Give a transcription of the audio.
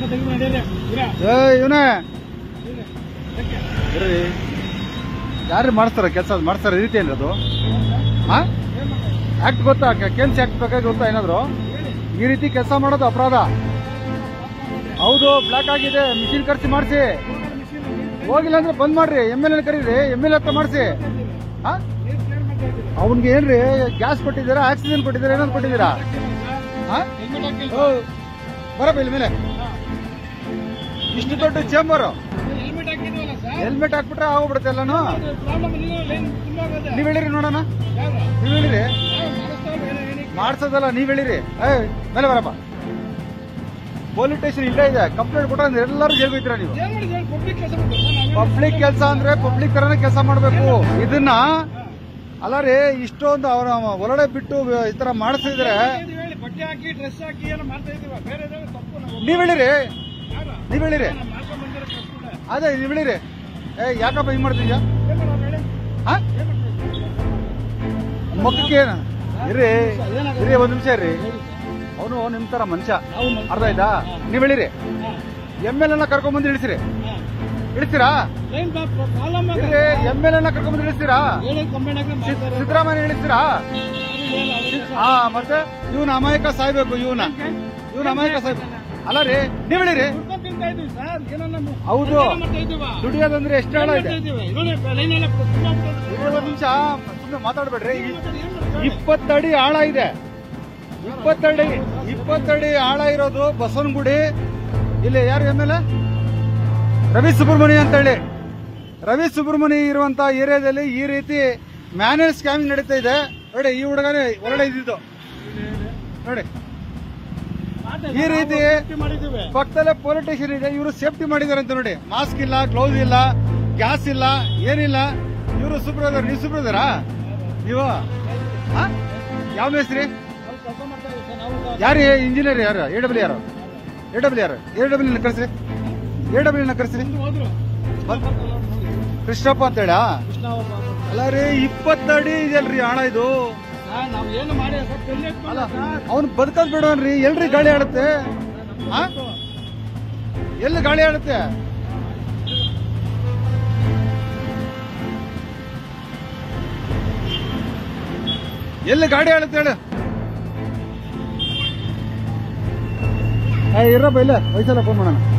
ಏ ಇವನೇ ಇರ್ರಿ ಯಾರು ಮಾಡಿಸ್ತಾರ ಕೆಲಸ ಮಾಡಿಸ್ತಾರ ಈ ರೀತಿ ಏನ್ರಿ ಅದು ಹಾ ಆಕ್ಟ್ ಗೊತ್ತಾ ಕೆಲ್ಸ ಆಕ್ಟ್ ಬೇಕಾಗಿ ಗೊತ್ತಾ ಏನಾದ್ರು ಈ ರೀತಿ ಕೆಲಸ ಮಾಡೋದು ಅಪರಾಧ ಹೌದು ಬ್ಲಾಕ್ ಆಗಿದೆ ಮಿಷಿನ್ ಖರ್ಚು ಮಾಡಿಸಿ ಹೋಗಿಲ್ಲ ಅಂದ್ರೆ ಬಂದ್ ಮಾಡ್ರಿ ಎಮ್ ಎಲ್ ಎಲ್ ಕರೀರಿ ಎಮ್ ಎಲ್ ಹತ್ರ ಮಾಡಿಸಿ ಹಾ ಅವನ್ಗೆ ಏನ್ರಿ ಗ್ಯಾಸ್ ಕೊಟ್ಟಿದ್ದೀರಾ ಆಕ್ಸಿಜನ್ ಕೊಟ್ಟಿದ್ದೀರಾ ಏನಾದ್ರು ಕೊಟ್ಟಿದ್ದೀರಾ ಹಾ ಓ, ಬರಪ್ಪ ಇಲ್ಲಿ ಮೇಲೆ ಇಷ್ಟು ದೊಡ್ಡ ಚೇಂಬರ್ ಹೆಲ್ಮೆಟ್ ಹಾಕ್ಬಿಟ್ರೆ ಆಗೋಗ್ಬಿಡುತ್ತೆ ಎಲ್ಲಾನು ನೀವ್ ಹೇಳಿರಿ ನೋಡೋಣ ನೀವ್ ಹೇಳಿರಿ ಮಾಡ್ಸೋದಲ್ಲ ನೀವ್ ಹೇಳಿರಿ ಏ ಮೇಲೆ ಬರಪ್ಪ ಪೊಲೀಸ್ ಸ್ಟೇಷನ್ ಇಲ್ಲೇ ಇದೆ ಕಂಪ್ಲೇಂಟ್ ಕೊಟ್ರೆ ಎಲ್ಲರೂ ಜೈಲ್ಗೆ ಹೋಗ್ತೀರಾ ನೀವು ಪಬ್ಲಿಕ್ ಕೆಲಸ ಅಂದ್ರೆ ಪಬ್ಲಿಕ್ ತರನೇ ಕೆಲಸ ಮಾಡ್ಬೇಕು ಇದನ್ನ ಅಲ್ಲ ರೀ ಇಷ್ಟೊಂದು ಅವರ ಒಳಗಡೆ ಬಿಟ್ಟು ಈ ತರ ಮಾಡಿಸಿದ್ರೆ ಬಟ್ಟೆ ಹಾಕಿ ಡ್ರೆಸ್ ಹಾಕಿ ಏನೋ ಮಾಡ್ತಾ ಇದೀವ ಬೇರೆ ತಪ್ಪು ನಾವು ನೀವ್ ಹೇಳಿರಿ ನೀವ್ ಹೇಳಿರಿ ಮಾಡ್ಕೊಂಡ್ ಬಂದಿರೋ ಕೆಲಸ ಕೂಡ ಅದೇ ನೀವ್ ಹೇಳಿರಿ ಏ ಯಾಕಪ್ಪ ಹಿಂಗ್ ಮಾಡ್ತಿದ್ಯಾ ಏನ್ ಮಾಡೋದು ಹೇಳಿ ಹಾ ಮಕ್ಕಕ್ಕೆ ಇರ್ರಿ ಇರ್ರಿ ಒಂದ್ ನಿಮಿಷ ಇರ್ರಿ ಅವನು ನಿಮ್ ತರ ಮನುಷ್ಯ ಅರ್ಧ ಆಯ್ತಾ ನೀವ್ ಹೇಳಿರಿ ಎಮ್ ಎಲ್ ಎನ್ನ ಕರ್ಕೊಂಡ್ ಬಂದು ಇಳಿಸಿರಿ ಇಳಿಸ್ತೀರಾ ಏನ್ ಪ್ರಾಬ್ಲಮ್ ಇರ್ರಿ ಎಮ್ ಎಲ್ ಎನ್ನ ಕರ್ಕೊಂಡ್ ಬಂದು ಇಳಿಸ್ತೀರಾ ಹೇಳಿ ಕಂಬೈನ್ ಹಾಕಿ ಮಾಡ್ತಾರೆ ಸಿದ್ದರಾಮಯ್ಯ ಇಳಿಸ್ತೀರಾ ಹಾ ಮತ್ತೆ ಇವನ್ ಅಮಾಯಕ ಸಾಯ್ಬೇಕು ಇವನ ಇವನ್ ಅಮಾಯಕ ಸಾಯ್ಬೇಕು ಅಲ್ಲ ರೀ ನೀವ್ ಹೇಳಿರಿ ದುಡ್ಕೊಂಡು ತಿಂತಾ ಇದೀವಿ ಸರ್ ಏನೋ ನಮ್ಮ ಹೌದು ಮಾಡ್ತಾ ಇದೀವ ದುಡಿಯೋದಂದ್ರೆ ಎಷ್ಟು ಹೇಳ ಇದೆ ಇದೀವಿ ಇನ್ನೊಂದು ಲೈನ್ ಎಲ್ಲ ತುಂಬಾ ಬಿಟ್ಟಿದ್ದೀವಿ. ಇರ್ರಿ ಒಂದ್ ನಿಮಿಷ ಸುಮ್ಮನೆ ಮಾತಾಡ್ಬೇಡ್ರಿ ಏನ್ ಮಾಡ್ತಾರೆ? ಇಪ್ಪತ್ತಡಿ ಆಳ ಇದೆ ಇಪ್ಪತ್ತಡಿ ಇಪ್ಪತ್ತಡಿ ಆಳ ಇರೋದು ಬಸವನಗುಡಿ ಇಲ್ಲಿ ಯಾರು M L A Ravi Subrahmanya ಅಂತ ಹೇಳಿ ರವಿ ಸುಬ್ರಹ್ಮಣ್ಯ ಇರುವಂತ ಏರಿಯಾದಲ್ಲಿ ಈ ರೀತಿ ಮ್ಯಾನೇಜ್ ಸ್ಕ್ಯಾಮಿಂಗ್ ನಡೀತಾ ಇದೆ ನೋಡಿ ಈ ಹುಡುಗನೇ ಹೊರಗಡೆ ಇದ್ದಿದ್ದು ನೋಡಿ ಈ ರೀತಿ ಸೇಫ್ಟಿ ಮಾಡಿದ್ದೀವಿ ಪಕ್ಕದಲ್ಲೇ ಪೊಲೀಸ್ ಸ್ಟೇಷನ್ ಇದೆ ಇವರು ಸೇಫ್ಟಿ ಮಾಡಿದಾರೆ ಅಂತ ನೋಡಿ ಮಾಸ್ಕ್ ಇಲ್ಲ ಗ್ಲೌಸ್ ಇಲ್ಲ ಗ್ಯಾಸ್ ಇಲ್ಲ ಏನಿಲ್ಲ ಇವರು ಸುಬ್ರದರ್ ನೀವು ಸುಬ್ರದರಾ ನೀವು ಆ? ಯಾವ ಮೇಸ್ತ್ರಿ ನಾವು ಕೆಲಸ ಮಾಡ್ತಾ ಇದೀವಿ ಸರ್ ನಾವು ಯಾರು ಇಂಜಿನಿಯರ್ ಯಾರು ಎ ಡಬ್ಲ್ಯೂ ಯಾರು ಎ ಡಬ್ಲ್ಯೂ ಯಾರು ಎ ಡಬ್ಲ್ಯೂ ಕರೆಸ್ರಿ ಎ ಡಬ್ಲ್ಯೂ ಕರೆಸ್ರಿ ಮುಂದೆ ಹೋದ್ರು ಕೃಷ್ಣಪ್ಪ ಅಂತ ಹೇಳ ಕೃಷ್ಣ ಒಬ್ಬ ಬಂದ. ಅಲ್ಲ ರೀ ಇಪ್ಪತ್ತಡಿ ಇದೆಯಲ್ರಿ ಹಣ ಇದು ಸರ್ ನಾವು ಏನು ಮಾಡಿ ಸರ್ ಕಲ್ಲಿ ಅಲ್ಲ ಎತ್ಕೊಂಡು ಸರ್ ಅವ್ನು ಬದುಕದ್ ಬಿಡೋನ್ರಿ ಎಲ್ರಿ ಗಾಳಿ ಆಡುತ್ತೆ ಆ? ಎಲ್ಲಿ ಗಾಳಿ ಆಡುತ್ತೆ ಎಲ್ಲಿ ಗಾಡಿ ಆಡುತ್ತೆ ಹೇಳು ಏ, ಇರಪ್ಪ ಇಲ್ಲ ವಯಸ್ಸಲ್ಲ ಫೋನ್ ಮಾಡೋಣ